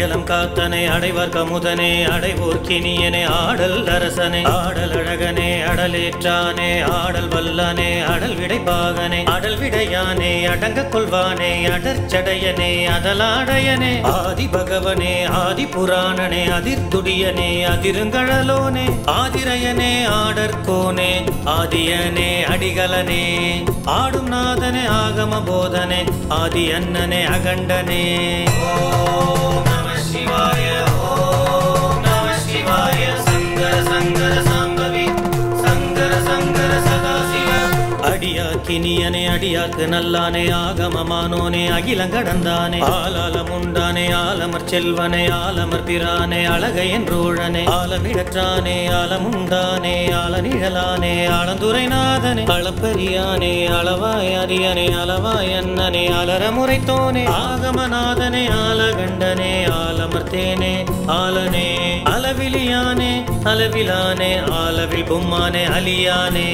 அடைக்கலம் காத்தனை அடைவர் கமுதனே அடைவோர் கினியனே ஆடல் அரசனே ஆடல் அழகனே அடலேற்றானே ஆடல் வல்லானே அடல் விடைப்பாகனே அடல் விடையானே அடங்க கொள்வானே அடற்சடையனே அதலாடையனே ஆதி பகவனே ஆதி புராணனே அதிர்துடியனே அதிருங்கழலோனே ஆதிரையனே ஆடற்கோனே ஆதியனே அடிகலனே ஆடும் நாதனே ஆகம போதனே ஆதி அண்ணனே அகண்டனே ஓம் நம சிவாய ஓம் நம சிவாய சங்கர சங்கர சாம்பவி சங்கர சங்கர சதாசிவ அடியாக்கினியனே அடியாக்கு நல்லானே ஆகமமானோனே அகிலங்கடந்தானே ஆலாலம் உண்டானே ஆலமர் செல்வனே ஆலமர் பிரானே அழகை என்றோழனே ஆலமிடற்றானே ஆலமுண்டானே ஆலநிழலானே ஆலந்துரைநாதனே அளப்பரியானே அளவாய் அரியனே அளவாய் அண்ணனே அலரமுறைத்தோனே ஆகமநாதனே ஆலகண்டனே ஆலமர்த்தேனே ஆலனே அளவிலியானே அளவிலானே ஆலவில் பொம்மானே அலியானே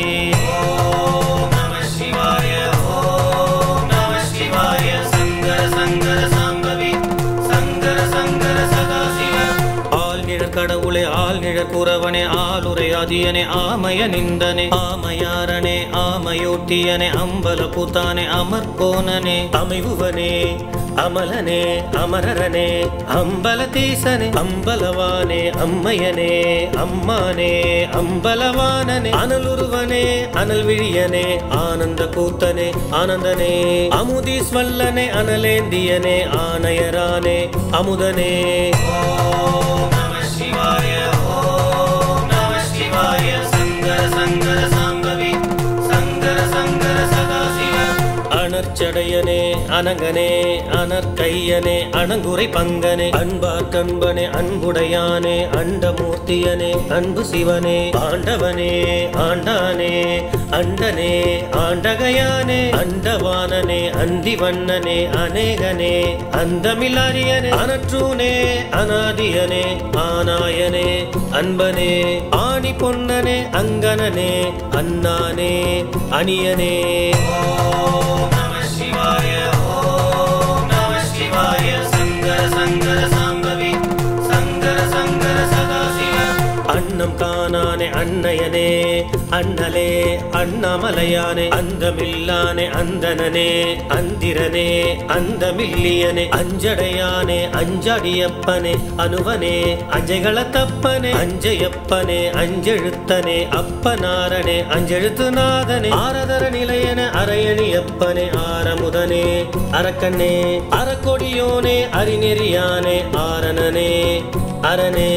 ஓம் நம சிவாய ஓம் நம சிவாய சங்கர சங்கர சாம்பவி சங்கர சங்கர சதாசிவ ஆள் நிழற் கடவுளே ஆள் நிழற் குறவனே ஆளுரை அதியனே ஆமய நிந்தனே ஆமையாரனே ஆமையோட்டியனே அம்பல பூத்தானே அமர்கோனனே அமைவுவனே அமலனே அமரரனே அம்பலதீசனே அம்பலவானே அம்மையனே அம்மானே அம்பலவானனே அனலுருவனே அனல் விழியனே ஆனந்த கூத்தனே ஆனந்தனே அமுதீஸ்வல்லனே அனலேந்தியனே ஆனயரானே அமுதனே ஓம் நம சிவாய ஓம் நம சிவாய சங்கர சங்கர சாம்பவி சங்கர சங்கர சதாசிவ அனர்ச்சடையனே அனங்கனே அனற்கையனே அணங்குரை பங்கனே அன்பார்க்கன்பனே அன்புடையானே அண்டமூர்த்தியனே அன்பு சிவனே ஆண்டவனே ஆண்டானே அண்டனே ஆண்டகையானே அண்டவானனே அந்திவண்ணனே அநேகனே அந்தமில்லாரியனே அனற்றூனே அனாதியனே ஆனாயனே அன்பனே ஆணி பொன்னனே அங்கனனே அண்ணானே அணியனே ஓம் நம சிவாய ஓம் நம சிவாய சங்கர சங்கர சாம்பவி சங்கர சங்கர சதாசிவ அன்னம் காணானே அன்னையனே அண்ணலே அண்ணாமலையானே அந்தமில்லானே அந்தனனே அந்திரனே அந்தமில்லியனே அஞ்சடையானே அஞ்சடியப்பனே அனுவனே அஞ்சைகள தப்பனே அஞ்சையப்பனே அஞ்செழுத்தனே அப்பனாரனே அஞ்செழுத்துநாதனே ஆரதர நிலையன அரையணியப்பனே ஆரமுதனே அரக்கண்ணே அறக்கொடியோனே அரிநெறியானே ஆரணனே அரணே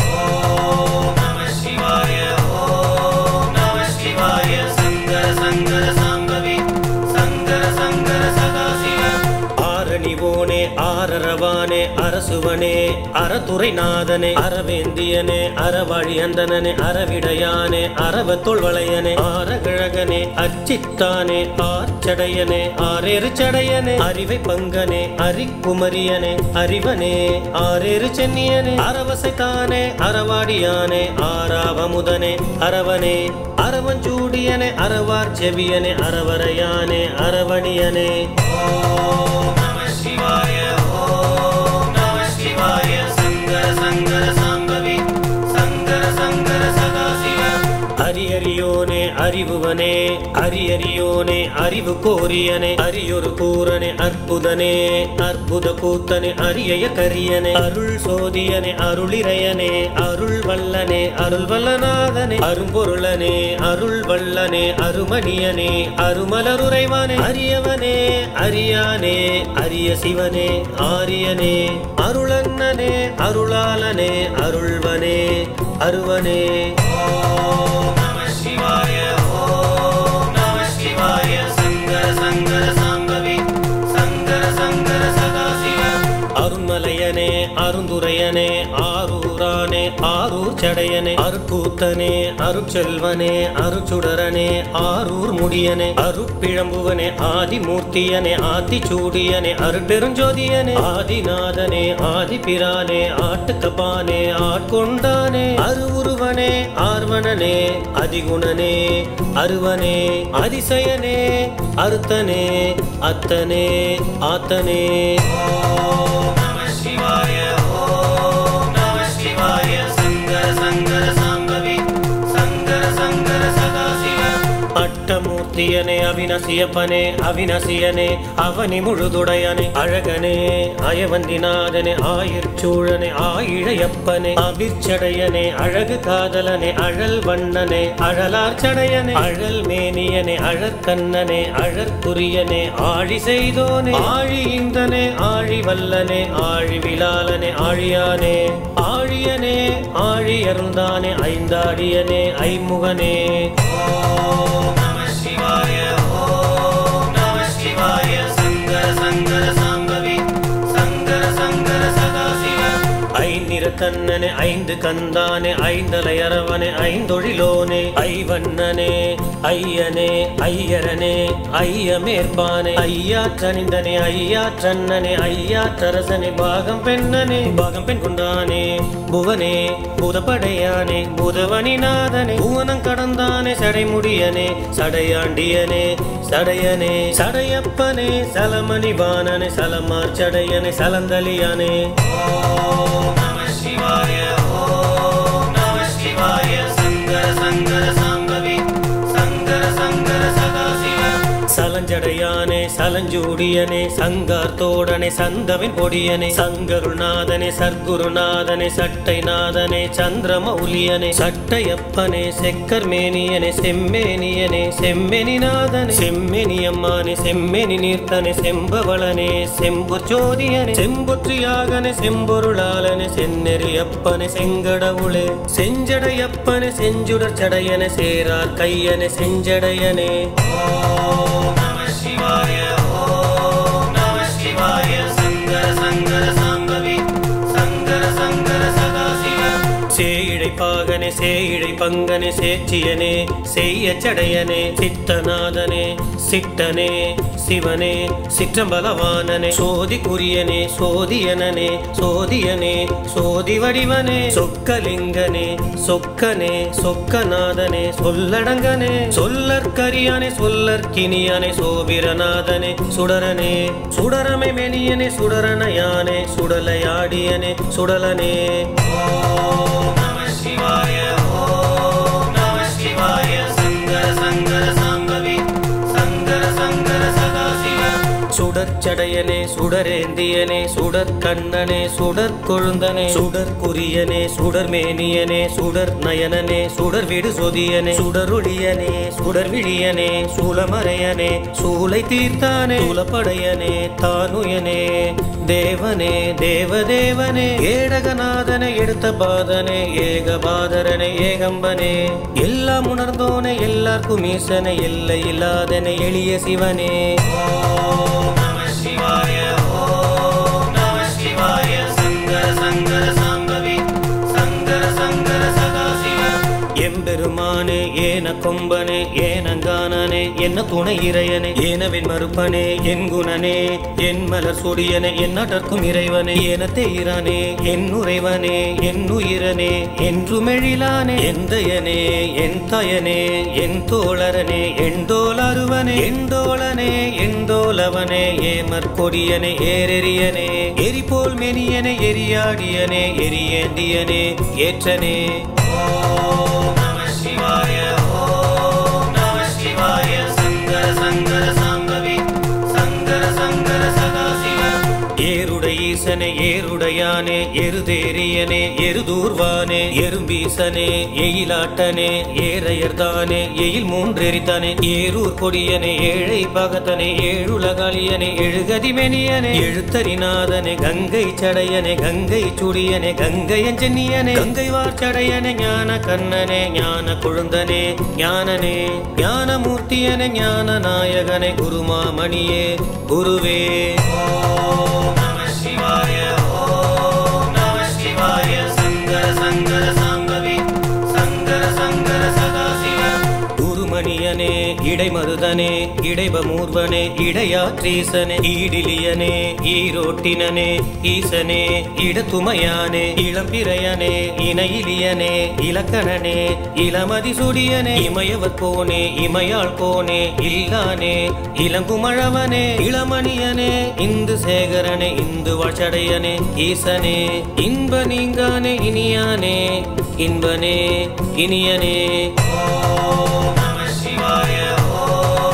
ஓம் நம சிவாய ஓம் நம சிவாய சங்கர சங்கர சாம்பவி சங்கர சங்கர சதாசிவ ஆரணிவோனே ஆரரவானே அரசுவனே அறத்துறைநாதனே அறவேந்தியனே அறவாழி அந்தனனே அறவிடையானே அரவ தொல்வளையனே ஆரகிழகனே அச்சித்தானே ஆர்ச்சடையனே ஆரேறு சடையனே அறிவை பங்கனே அரிக்குமரியனே அறிவனே ஆரேறு சென்னியனே அரவசைத்தானே அறவாடியானே ஆராவமுதனே அரவனே அரவஞ்சூடியனே அரவார் செவியனே அரவரையானே அரவணியனே ஓம் நம சிவாய ஓம் நம சிவாய சங்கர சங்கர சாம்பவி சங்கர சங்கர சதாசிவ அரியரியோனே அறிவுவனே அரியரியோனே அறிவு கோரியனே அரியொரு கூரனே அற்புதனே அற்புத கூத்தனே அரிய கரியனே அருள் சோதியனே அருளிரையனே அருள் வல்லனே அருள் வல்லநாதனே அரும்பொருளனே அருள் வல்லனே அருமணியனே அருமலருரைவானே அரியவனே அரியானே அரிய சிவனே ஆரியனே அருளன்னனே அருளாளனே அருள்வனே அருவனே ஓம் நம சிவாய ஓம் நம சிவாய சங்கர சங்கர சாம்பவி சங்கர சங்கர சதாசிவ அருண்மலையனே அருந்துரையனே ஆரூரானே ஆரூர் சடையனே அருக்கூத்தனே அருட்செல்வனே அருச்சுடரனே ஆரூர் முடியனே அருட்பிழம்புவனே ஆதிமூர்த்தியனே ஆத்திச்சூடியனே அருட்பெருஞ்சோதியனே ஆதிநாதனே ஆதிபிரானே ஆட்டுக்கப்பானே ஆட்கொண்டானே அருவுருவனே ஆர்வனனே அதிகுணனே அருவனே அதிசயனே அறுத்தனே அத்தனே ஆத்தனே ஓம் நம சிவாய ஓம் மூர்த்தியனே அவினசியப்பனே அவினசியனே அவனி முழுதுடையனே அழகனே அயவந்திநாதனே ஆயிற்சூழனே ஆயிழையப்பனே அபிச்சடையனே அழகு காதலனே அழல் வண்ணனே அழலார் சடையனே அழல் மேனியனே அழற்கண்ணனே அழற்குரியனே ஆழி செய்தோனே ஆழி இந்தனே ஆழி வல்லனே ஆழி விலாலனே ஆழியானே ஆழியனே ஆழி அருந்தானே ஐந்தாடியனே ஐமுகனே ஓம் நம சிவாய ஓம் நம சிவாய சங்கர சங்கர சாம்பவி சங்கர சங்கர சதாசிவ ஐநிறத்தன்னனே ஐந்து கந்தானே ஐந்தலை அரவனே ஐந்தொழிலோனே ஐவண்ணனே ஐயனே ஐயரனே ஐயமேற்பானே ஐயாற்றணிந்தனே ஐயாற்றன்னனே ஐயாற்றரசனே பாகம் பெண்ணனே பாகம் பெண் கொண்டானே புவனே பூதப்படையானே புதவனிநாதனே பூவனம் கடந்தானே சடைமுடியனே சடையாண்டியனே சடையனே சடையப்பனே சலமணி வாணனே சலமார் சடையனே சலந்தலியானே ஓம் நம சிவாய ஓம் நம சிவாய சங்கர சங்கர சாம்பவி சங்கர சங்கர சதாசிவ சலஞ்சடையானே சலஞ்சூடியனே சங்கார்த்தோடனே சந்தவின் பொடியனே சங்கருநாதனே சர்க்குருநாதனே சட்டைநாதனே சந்திரமௌலியனே சட்டையப்பனே செக்கர் மேனியனே செம்மேனியனே செம்மெனிநாதனே செம்மெனியம்மானே செம்மெனி நீர்த்தனே செம்பவளனே செம்பு ஜோதியனே செம்பொற்றியாகனே செம்பொருளாளனே செந்நெறியப்பனே செங்கடவுளே செஞ்சடையப்பனே செஞ்சுடர் சடையனே சேரார் கையனே செஞ்சடையனே ஓம் நம சிவாய ஓம் நம சிவாய சங்கர சங்கர சாம்பவி சங்கர சங்கர சதாசிவ சேயிழைப்பாகனே சேயிழை பங்கனே சேச்சியனே செய்ய சடையனே சித்தநாதனே சிட்டனே சிவனே சிற்றம்பலவானனே சோதிக்குரியனே சோதியனனே சோதியனே சோதி வடிவனே சொக்கலிங்கனே சொக்கனே சொக்கநாதனே சொல்லடங்கனே சொல்லற்கரியானே சொல்லற்கினியானே சோபிரநாதனே சுடரனே சுடரமை மெனியனே சுடரனையானே சுடலையாடியனே சுடலனே ஓம் நம சிவாய ஓம் நம சிவாய சங்கர சங்கர சாம்பவி சங்கர சங்கர சதாசிவ சுடற்சடையனே சுடரேந்தியனே சுடற் கண்ணனே சுடற் கொழுந்தனே சுடற் குறியனே சுடர் மேனியனே சுடர் நயனனே சுடர் விடு சொதியனே சுடருளியனே சுடர் விழியனே சூலமறையனே சூலை தீர்த்தானே சூலப்படையனே தானுயனே தேவனே தேவதேவனே ஏடகநாதனே எடுத்த பாதனே ஏகபாதரனே ஏகம்பனே எல்லாம் உணர்ந்தோனே எல்லாருக்கும் ஈசனே எல்லை இல்லாதனே எளிய சிவனே ஓம் நம சிவாய ஓம் நம சிவாய சங்கர சங்கர சாம்பவி சங்கர சங்கர சதாசிவ எம்பெருமானே ஏன கொம்பனே ஏனங்கானனே என்ன துணை இறையனே ஏனவின் மறுப்பனே என் குணனே என் மலர் சொடியனே என் நாட்டற்கும் இறைவனே என தேயிரானே என் உறைவனே என் உயிரனே என்றுமெழிலானே எந்தையனே என் தயனே என் தோழரனே எண்டோலருவனே எண்டோளனே எண்டோலவனே ஏமற் கொடியனே ஏரெரியனே எரிபோல் மெனியனே எரியாடியனே எரியேந்தியனே ஏற்றனே ஓம் நம சிவாய ஓம் நம சிவாய சங்கர சங்கர சாம்பவி சங்கர சங்கர சதாசிவ ஏருடை ஈசனே ஏருடையானே எருதேரியனே எருதூர்வானே எறும்பீசனே எயிலாட்டனே ஏரையர்தானே எயில் மூன்றெரித்தானே ஏரூர் கொடியனே ஏழை பகத்தனே ஏழுலகாளியனே எழுகதிமெனியனே எழுத்தரிநாதனே கங்கை சடையனே கங்கை சுடியனே கங்கையன் சென்னியனே கங்கை வார்ச்சடையனே ஞான கண்ணனே ஞான கொழுந்தனே ஞானனே ஞானமூர்த்தியனே ஞான நாயகனே குருமாமணியே குருவே ஓம் நம சிவாய ஓம் நம சிவாய சங்கர சங்கர சாம்பவி சங்கர சங்கர சதாசிவ குருமணியனே இடைமருதனே இடைபமூர்வனே இடையாற்றீசனே ஈடிலியனே ஈரோட்டினனே ஈசனே இடத்துமையானே இளம்பிறையனே இணையிலியனே இலக்கணனே இளமதி சுடியனே இமயவர் கோனே இமையாள் கோனே இல்லானே இளங்குமழவனே இளமணியனே இந்து சேகரனே இந்து வாழ்ச்சடையனே ஈசனே இன்ப நீங்கானே இனியானே இன்பனே இனியனே ஓம் நம சிவாய ஓம்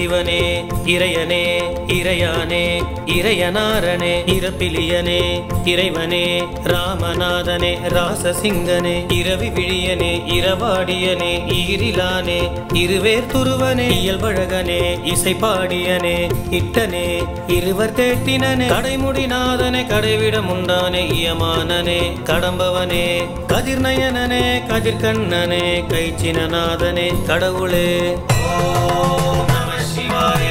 சிவனே இறையனே இறையானே இறையனாரனே இரப்பிலியனே இறைவனே ராமநாதனே ராசசிங்கனே இரவி விழியனே இரவாடியனே ஈரிலானே இருவேர் துருவனே இயல்பழகனே இசை பாடியனே இட்டனே இருவர் கேட்டினனே கடைமுடிநாதனே கடைவிட முண்டானே இயமானனே கடம்பவனே கதிர்நயனனே கதிர்கண்ணனே கைச்சினநாதனே கடவுளே ஓம் நம சிவாய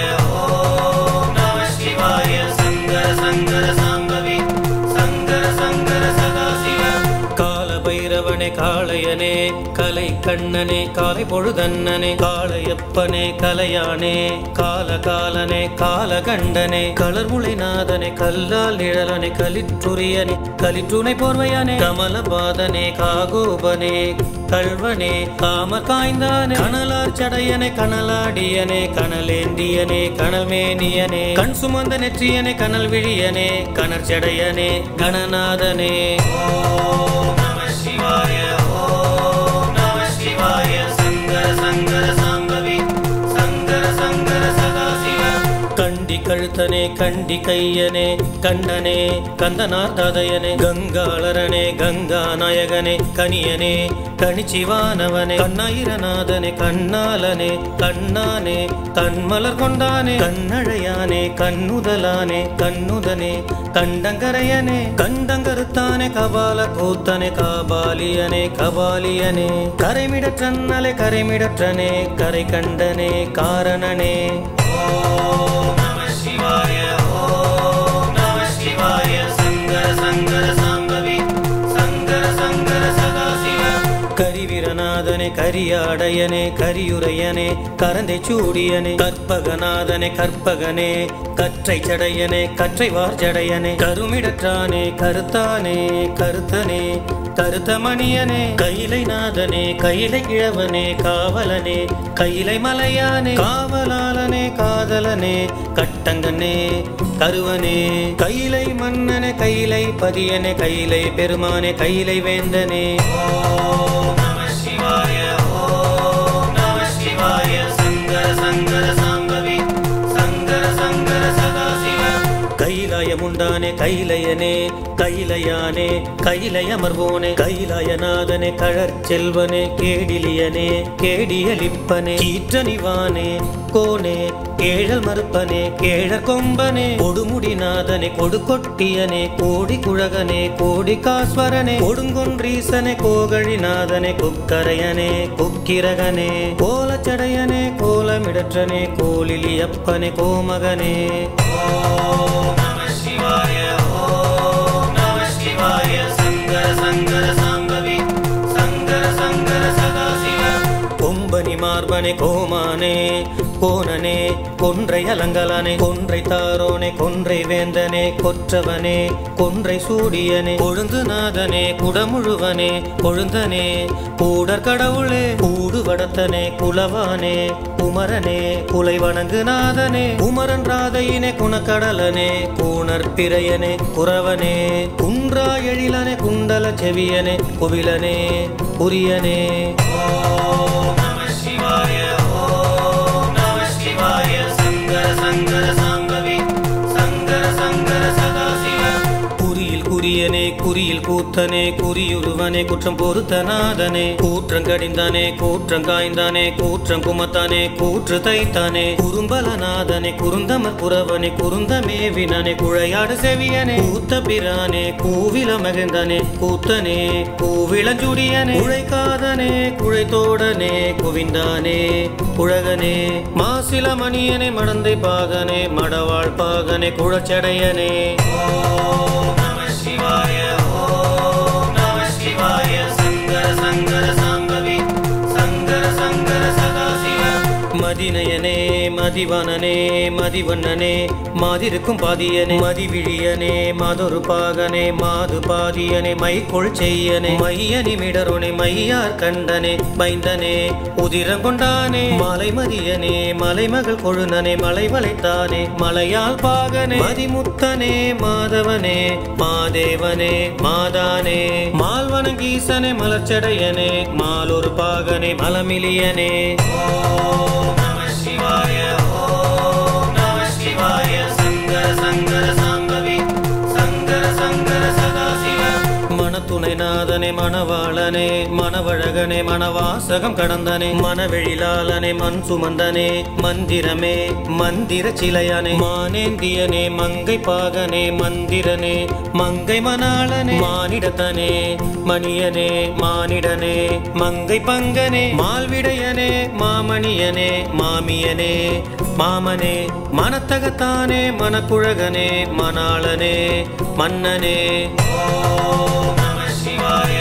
ஓம் நம சிவாய சங்கர சங்கர சாம்பவி சங்கர சங்கர சதாசிவ கால பைரவனே காளையனே கலை கண்ணனே காலை பொழுதன்னனே காளையப்பனே கலையானே கால காலனே கால கண்டனே களர்முளைநாதனே கல்லால் நிழலனே கலிற்றுரியனே கலிற்றுனை போர்வையானே கமலபாதனே காகோபனே கல்வனே காம காய்ந்தானே கனலார் சடையனே கனலாடியனே கனலேந்தியனே கனல்மேனியனே கண் சுமந்த நெற்றியனே கனல் விழியனே கனற் சடையனே கணநாதனே ஓம் நம சிவாய ஓம் நம சிவாய சங்கர சங்கர சாம்பவி சங்கர சங்கர சதாசிவ கண்டி கழுத்தனே கண்டி கையனே கண்ணனே கந்தனார் ததையனே கங்காளரனே கங்கா நாயகனே கனியனே கணிச்சிவானவனே கண்ணாயிரநாதனே கண்ணாலனே கண்ணானே கண்மலர் கொண்டானே கண்ணழையானே கண்ணுதலானே கண்ணுதனே கண்டங்கரையனே கண்டங்கருத்தானே கபால கூத்தனே காபாலியனே கபாலியனே கரைமிடற்றன்னலே கரைமிடற்றனே கரை கண்டனே காரணனே ஓம் நம சிவாய ஓம் நம சிவாய சங்கர சங்கர சாம்பவி சங்கர சங்கர சதாசிவ கரிவீரநாதனே கரியாடையனே கரியுரையனே கரந்தை சூடியனே கற்பகநாதனே கற்பகனே கற்றை சடையனே கற்றை வார்ஜடையனே கருமிடற்றானே கருத்தானே கருத்தனே கருத்தமணியனே கைலை நாதனே கைலை கிழவனே காவலனே கைலை மலையானே காவலாளனே காதலனே கட்டங்கனே கருவனே கைலை மன்னனே கைலை பதியனே கைலை பெருமானே கைலை வேந்தனே ஓம் நம சிவாய ஓம் நம சிவாய சங்கர சங்கர சாம்பவி சங்கர சங்கர சதாசிவ கைலாயமுண்டானே கைலையனே கைலையானே கைலையமர்வோனே கைலாயநாதனே கழற்செல்வனே கேடிலியனே கேடியலிப்பனே கீற்றனிவானே கோனே கேழல் மறுப்பனே கேழற் கொம்பனே கொடுமுடிநாதனே கொடுக்கொட்டியனே கோடி குழகனே கோடி காஸ்வரனே கொடுங்கொன்றீசனே கோகழிநாதனே குக்கரையனே குக்கிரகனே கோலச்சடையனே கோலமிடற்றனே கோலிலியப்பனே கோமகனே ஓம் நம சிவாய ஓம் நம சிவாய சங்கர சங்கர சாம்பவி சங்கர சங்கர சதாசிவ கொம்பனி மார்பனே கோமானே கோனனே கொன்றை அலங்கலானே கொன்றை தாரோனே கொன்றை வேந்தனே கொற்றவனே கொன்றை சூடியனே கொழுந்துநாதனே குடமுழுவனே கொழுந்தனே கூடற் கடவுளே கூடு வடத்தனே குலவானே குமரனே குலை வணங்குநாதனே குமரன் ராதையினே குணக்கடலனே கூணர் பிறையனே குறவனே குன்றா எழிலனே குண்டல செவியனே குவிலனே புரியனே ஓம் நம சிவாய ஓம் நம சிவாய சங்கர சங்கர சாம்பவி சங்கர சங்கர சதாசிவ குறியில் குறியனே குறியில் கூத்தனே குறியுருவனே குற்றம் பொறுத்தநாதனே கூற்றம் கடிந்தானே கூற்றம் காய்ந்தானே கூற்றம் குமத்தானே கூற்று தைத்தானே குறும்பலநாதனே குறுந்தமர் புறவனே குறுந்தமேவினனே குழையாடு செவியனே கூத்த பிரானே கூவில மகிழ்ந்தானே கூத்தனே கூவிளஞ்சுடியனே குழைக்காதனே குழைத்தோடனே குவிந்தானே குழகனே மாசில மணியனே மடந்தை பாகனே மடவாள் பாகனே குழச்சடையனே ஓம் நம சிவாய ஓம் நம சிவாய சங்கர சங்கர சாம்பவி சங்கர சங்கர சதாசிவ மதிநயனே மதிவனனே மதிவண்ணனே மாதிருக்கும் பாதியனே மதிவிழியனே மாதொரு பாகனே மாது பாதியனே மைக்கொள் செய்யனே மையனி மிடருனே மையார் கண்டனே மைந்தனே உதிரம் கொண்டானே மலை மதியனே மலைமகள் கொழுனனே மலை வளைத்தானே மலையால் பாகனே மதிமுத்தனே மாதவனே மாதேவனே மாதானே மால்வனங்கீசனே மலர்ச்சடையனே மாலொரு பாகனே மலமிலியனே ஓம் நம சிவாய ஓம் மனத்துணைநாதனே மணவாளனே மணவழகனே மணவாசகம் கடந்தனே மனவெழிலாளனே மண் சுமந்தனே மந்திரமே மந்திர சிலையானே மானேந்தியனே மங்கை பாகனே மந்திரனே மங்கை மணாளனே மானிடத்தனே மணியனே மானிடனே மங்கை பங்கனே மால்விடையனே மாமணியனே மாமியனே மாமனே மனத்தகத்தானே மனக்குழகனே மணாளனே மன்னனே ஓம் நம சிவாய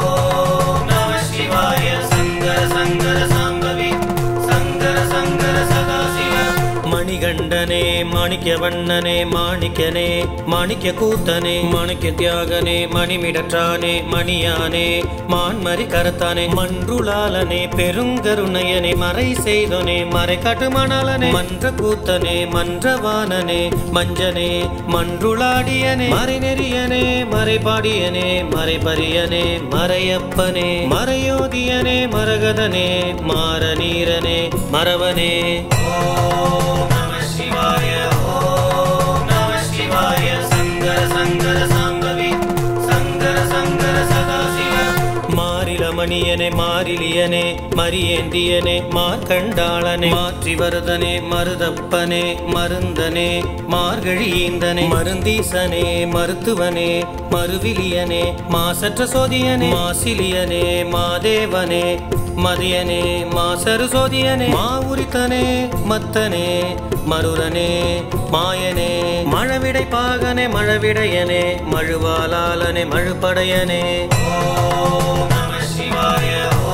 ஓம் நம சிவாய சங்கர சங்கர சாம்பவி சங்கர சங்கர சதாசிவ மணிகண்டனே மாணிக்க வண்ணனே மாணிக்கனே மாணிக்க கூத்தனே மாணிக்க தியாகனே மணிமிடற்றானே மணியானே மான்மரி கரத்தானே மன்றுளாளனே பெருங்கருணையனே மறை செய்தோனே மறை காட்டுமணாளனே மன்ற கூத்தனே மன்றவானனே மஞ்சனே மன்றுளாடியனே மறைநெறியனே மறைபாடியனே மறைபரியனே மறையப்பனே மறையோதியனே மரகதனே மாரநீரனே மரவனே ஓம் நம சிவாய ஓம் நம சிவாய சங்கர சங்கர சாம்பவி சங்கர சங்கர சதாசிவ மாரிலமணியனே மாரிலியனே மரியேந்தியனே மார்கண்டாளனே மாற்றி வருதனே மருதப்பனே மருந்தனே மார்கழியீந்தனே மருந்தீசனே மருத்துவனே மறுவிலியனே மாசற்ற சோதியனே மாசிலியனே மாதேவனே மதியனே மாசரு சோதியனே மாவுரித்தனே மத்தனே மருரனே மாயனே மழவிடை பாகனே மழவிடையனே மழுவாலாலனே மழுப்படையனே ஓம் நம சிவாய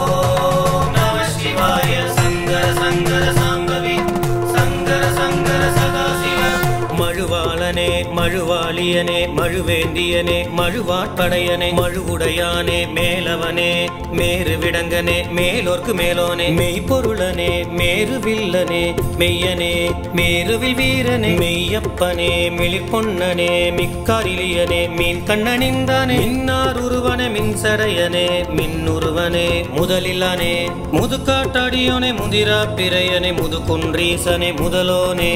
ஓம் நம சிவாய சங்கர சங்கர சாம்பவி சங்கர சங்கர சதாசிவ மழுவாளனே மழுவாளியனே மழுவேந்தியனே மழுவாட்படையனே மழுவுடையானே மேலவனே மேரு விடங்கனே மேலோர்க்கு மேலோனே மெய்ப்பொருளனே மேருவில்லனே மெய்யனே மேருவில் வீரனே மெய்யப்பனே மிளிப்பொன்னனே மிக்காரிலியனே மீன் கண்ணனிந்தானே மின்னார் உருவனே மின்சடையனே மின்னுருவனே முதலில்லானே முதுகாட்டாடியோனே முதிரா பிறையனே முதுகுன்றீசனே முதலோனே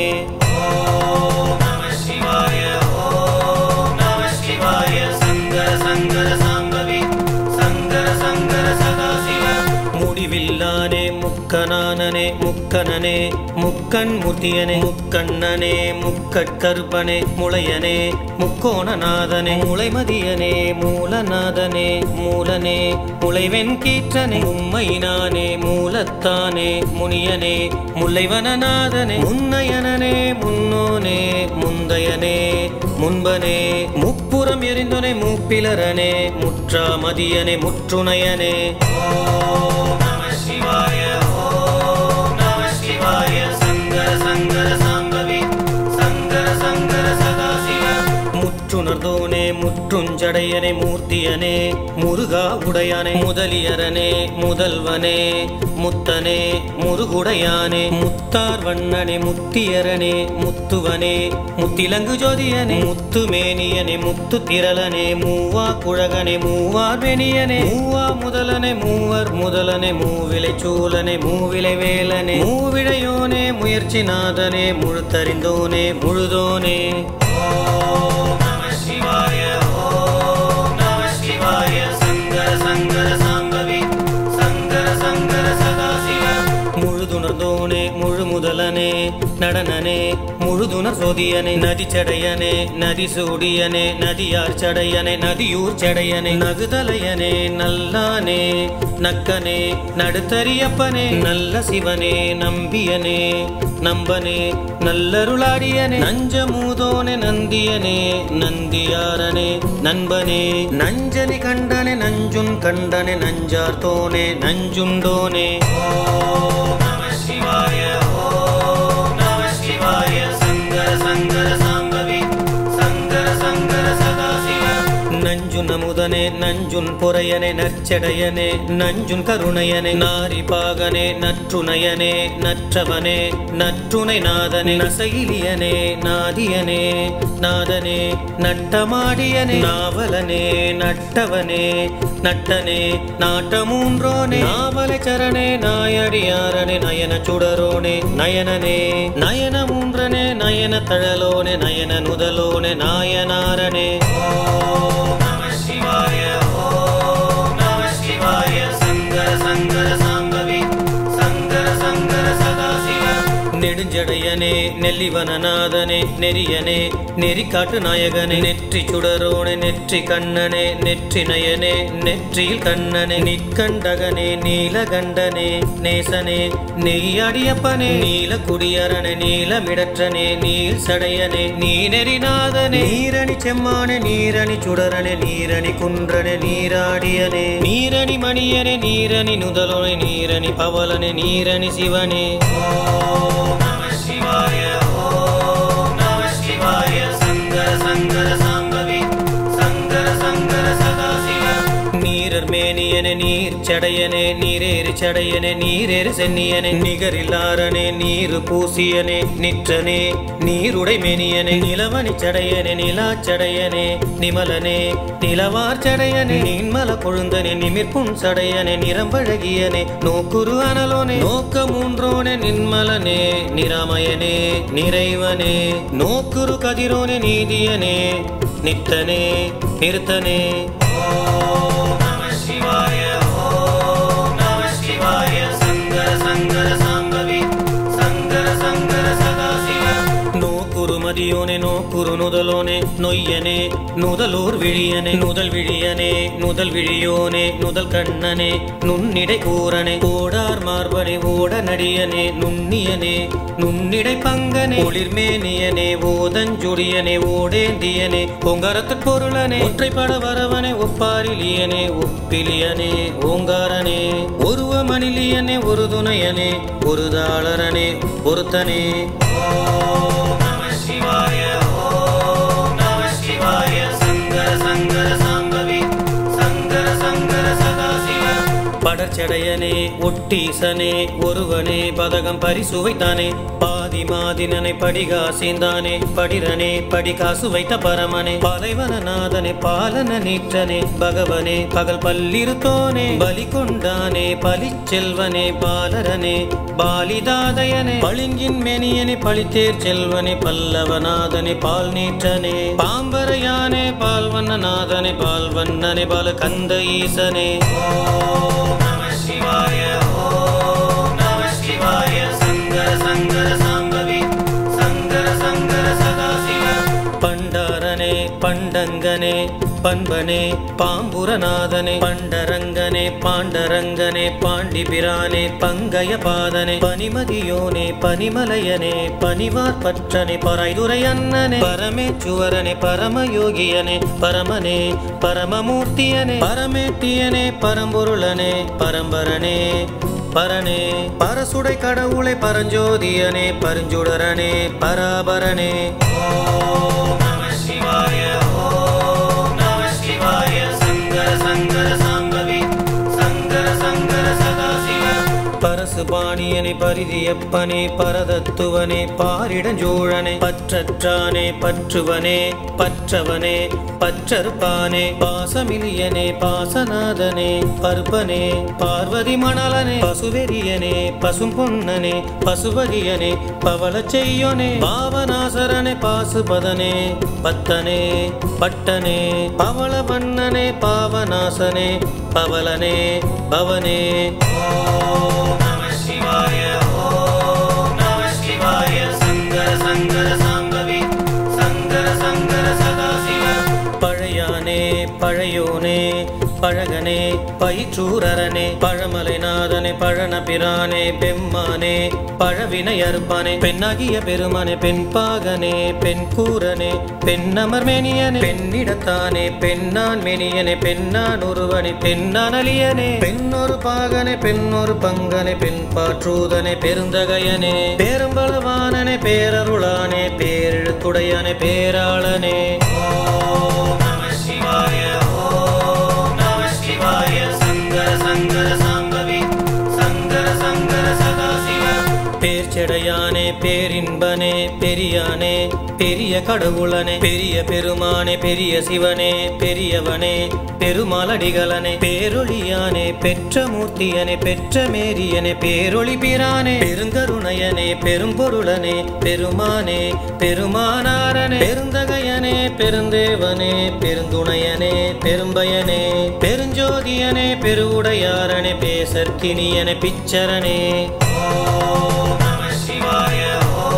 ஓம் நம சிவாய ஓம் நம சிவாய சங்கர சங்கர சாம்பவி சங்கர சங்கர சதாசிவ முடிவில்லானே முக்கனானனே முக்கனனே முக்கண் முத்தியனே முக்கண்ணனே முக்கட்கருப்பனே முளையனே முக்கோணநாதனே முளைமதியனே மூலநாதனே மூலனே முளைவெண் கீற்றனே உம்மையினானே மூலத்தானே முனியனே முல்லைவனநாதனே முன்னயனனே முன்னோனே முந்தையனே முன்பனே முப்புறம் எரிந்தோனே மூப்பிலரனே முற்றாமதியனே முற்றுணையனே ஓம் நம சிவாய ஓம் நம சிவாய சங்கர சங்கர சாம்பவி சங்கர சங்கர சதாசிவ முற்றுணர்ந்தோனே முற்றுஞ்சடையனே மூர்த்தியனே முருகா உடையானே முதலியரனே முதல்வனே முத்தனே முருகுடையானே முத்தார் வண்ணனே முத்தியரனே முத்துவனே முத்திலங்கு ஜோதியனே முத்துமேனியனே முத்து திரளனே மூவா குழகனே மூவார் வெணியனே மூவா முதலனே மூவர் முதலனே மூவிலை சூலனே மூவிலை வேலனே மூவிழையோனே முயற்சி நாதனே முழுத்தறிந்தோனே முழுதோனே ஓம் நம சிவாய ஓம் நம சிவாய சங்கர சங்கர சாம்பவி சங்கர சங்கர சதாசிவ முழுதுணர்ந்தோனே முழு முதலனே நடனனே முழுதுணர் சோதியனே நதி சடையனே நதி சூடியனே நதியார் சடையனே நதியூர் சடையனே நகுதலையனே நல்லானே நக்கனே நடுத்தரியப்பனே நல்ல சிவனே நம்பியனே நம்பனே நல்லருளாடியனே நஞ்சமூதோனே நந்தியனே நந்தியாரனே நண்பனே நஞ்சனி கண்டனே நஞ்சுன் கண்டனே நஞ்சார்த்தோனே நஞ்சுண்டோனே ஓம் நம சிவாய ஓம் நம சிவாய சங்கர சங்கர சாம்பவி சங்கர சங்கர சதாசிவ நஞ்சுன் அமுதனே நஞ்சுன் பொறையனே நற்செடையனே நஞ்சுன் கருணையனே நாரி பாகனே நற்றுணையனே நற்றவனே நற்றுணை நாதனே நசையிலியனே நாதியனே நாதனே நட்டமாடியனே நாவலனே நட்டவனே நட்டனே நாட்டமூன்றோனே நாவலை சரணே நாயடியாரனே நயன சுடரோனே நயனனே நயன மூன்றனே நயன தழலோனே நயன நுதலோனே நாயனாரனே ஓம் நம சிவாய ஓம் நெடுஞ்சடையனே நெல்லிவனநாதனே நெறியனே நெறிக்காட்டு நாயகனே நெற்றி சுடரோனே நெற்றி கண்ணனே நெற்றி நயனே நெற்றியில் கண்ணனே நிற்கண்டகனே நீலகண்டனே நேசனே நெய்யடியப்பனே நீல குடியரனே நீலமிடற்றனே நீல் சடையனே நீநெறிநாதனே நீரணி செம்மானே நீரணி சுடரனே நீரணி குன்றனே நீராடியனே நீரணி மணியனே நீரணி நுதலோனே நீரணி பவலனே நீரணி சிவனே ஓம் நம சிவாய ஓம் நம சிவாய சங்கர சங்கர சாம்பவி சங்கர சங்கர சதாசிவ நீரர் மேனியனே நீர் சடையனே நீரேறு சடையனே நீரேறு சென்னியனே நிகரில்லாரனே நீரு பூசியனே நிற்றனே நீருடை மேனியனே நிலவனி சடையனே நிலா சடையனே நிமலனே நிலவார் சடையனே நீன்மல கொழுந்தனே நிமிர்ப்பும் சடையனே நிறம்பழகியனே நோக்குரு அனலோனே நோக்க மூன்றோனே நின்மலனே நிராமயனே நிறைவனே நோக்குரு கதிரோனே நீதியனே நித்தனே நிறுத்தனே ஓம் நம சிவாய ஓம் நம சிவாய சங்கர சங்கர சாம்பவி சங்கர சங்கர சதாசிவ நோக்குரு மதியோனே நோக்குரு நுதலோனே நொய்யனே நுதலூர் விழியனே நுதல் விழியனே நுதல் விழியோனே நுதல் கண்ணனே நுண்ணிடை கூரனே ஓடார் மார்பனே ஓட நடியனே நுண்ணியனே நுண்ணிடை பங்கனே ஒளிர்மேனியனே ஓதஞ்சுடியனே ஓடேந்தியனே பொங்கரத்து பொருளனே ஒற்றைப்பட வரவனே ஒப்பாரிலியனே ஒப்பிலியனே ஓங்காரனே ஒருவ மணிலியனே ஒரு துணையனே ஒரு தாளரனே ஒருத்தனே ஓம் நம சிவாய ஓம் நம சிவாய சங்கர சங்கர சாம்பவி சங்கர சங்கர சதாசிவ படச்சடையனே ஒட்டீசனே ஒருவனே பதகம் பரிசுவைத்தானே பாதி மாதினனை படிகாசிந்தானே படிரனே படிகாசு வைத்த பரமனே பாலைவனநாதனே பாலன நீற்றனே பகவனே பகல் பல்லிருத்தோனே பலி கொண்டானே பலி செல்வனே பாலரனே பாலிதாதயனே பளிங்கின் மேனியனே பழித்தேர் செல்வனே பல்லவநாதனே பால் நீற்றனே பாம்பரையானே பால்வண்ணநாதனே பால்வண்ணனே பால கந்த ஈசனே ஓம் நம சிவாய ஓம் நம சிவாய சங்கர சங்கர சாம்பவி சங்கர சங்கர சதாசிவ பண்டாரனே பண்டங்கனே பண்பனே பாம்புரநாதனே பண்டரங்கனே பாண்டரங்கனே பாண்டிபிரானே பங்கய பாதனே பனிமதியோனே பனிமலையனே பனிவார் பற்றனே பரைதுரை அண்ணனே பரமேச்சுவரனே பரமயோகியனே பரமனே பரமமூர்த்தியனே பரமேட்டியனே பரம்பொருளனே பரம்பரனே பரனே பரசுடை கடவுளை பரஞ்சோதியனே பரஞ்சுடரனே பராபரனே ஓம் நம சிவாய ஓம் நம சிவாய சங்கர சங்கர சாம்பவி சங்கர சங்கர சதாசிவ பரசுபாணியனே பரிதியப்பனே பரதத்துவனே பாரிடஞ்சூழனே பற்றற்றானே பற்றுவனே பற்றவனே பற்றறுப்பானே பாசமிலியனே பாசநாதனே பருப்பனே பார்வதி மணலனே பசுவெறியனே பசும் பொன்னனே பசுவதியனே பவள செய்யோனே பாவநாசரனே பாசுபதனே பத்தனே பட்டனே பவள வண்ணனே பாவநாசனே பவலனே பவனே ஓம் நம சிவாய ஓம் நம சிவாய சங்கர சங்கர சாம்பவி சங்கர சங்கர சதாசிவ பழையானே பழையோனே பழகனே பயிற்றூரரனே பழமலைநாதனே பழனபிரானே பெம்மானே பழவினை அறுப்பானே பெண்ணாகிய பெருமானே பெண் பாகனே பெண் கூரனே பெண்ணமர் மேனியனே பெண்ணிடத்தானே பெண்ணான் மேனியனே பெண்ணான் ஒருவனே பெண்ணான் அலியனே பெண்ணொரு பாகனே பெண்ணொரு பங்கனே பெண் பாற்றூதனே பெருந்தகையனே பேரம்பளவானனே பேரருளானே பேரெழுத்துடையானே பேராளனே ஓம் நம சிவாய ஓம் நம சிவாய சங்கர சங்கர சாம்பவி சங்கர சங்கர சதாசிவ பேர்ச்செடையானே பேரின்பனே பெரியானே பெரிய கடவுளனே பெரிய பெருமானே பெரிய சிவனே பெரியவனே பெருமாளடிகளனே பேரொளியானே பெற்ற மூர்த்தியனே பெற்ற மேரியனே பேரொளி பிரானே பெருங்கருணையனே பெரும்பொருளனே பெருமானே பெருமானாரனே பெருந்தகையனே பெருந்தேவனே பெருந்துணையனே பெரும்பயனே பெருஞ்சோதியனே பெருவுடையாரனே பேசற்கினியனே பிச்சரனே ஓம் நம சிவாய ஓம்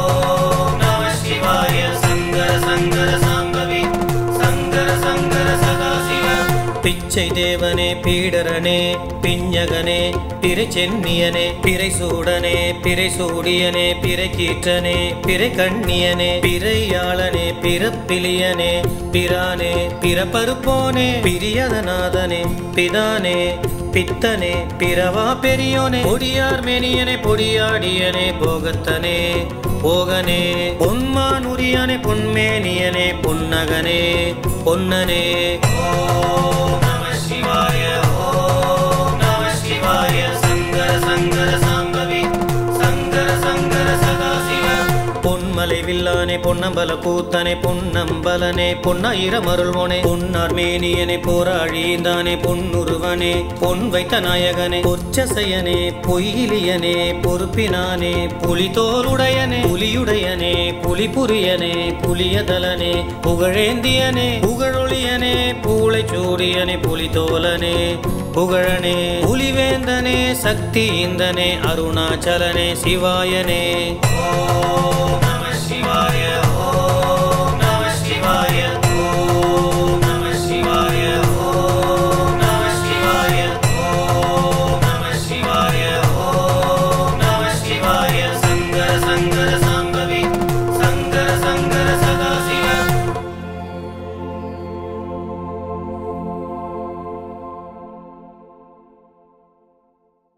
பிச்சை தேவனே பீடரனே பிஞ்சகனே பிறை சென்னியனே பிறை சூடனே பிறை சூடியனே பிறை கீற்றனே பிறை கண்ணியனே பிறையாளனே பிறப்பிலியனே பிரானே பிறப்பருப்போனே பிரியதநாதனே பிதானே பித்தனே பிறவா பெரியோனே பொடியார் மேனியனே பொடியாடியனே போகத்தனே போகனே பொன்மானுரியனே பொன்மேனியனே பொன்னகனே பொன்னனே ஓம் நம சிவாய ஓம் நம சிவாய சங்கர சங்கர சாம்பவி சங்கர சங்கர சதாசிவ பொன்மலை வில்லானே பொன்னம்பல கூத்தனே பொன்னம்பலனே பொன்னாயிரம் அருள்மோனே பொன்னார் மேனியனே போராழிந்தானே பொன்னுருவனே பொன் வைத்த நாயகனே பொச்சசையனே பொய்யிலியனே பொறுப்பினானே புலிதோலுடையனே புலியுடையனே புலிபுரியனே புலியதலனே புகழேந்தியனே புகழொளியனே பூளை சூடியனே புலிதோலனே புகழனே புலிவேந்தனே சக்தி இந்தனே அருணாச்சலனே சிவாயனே ஓ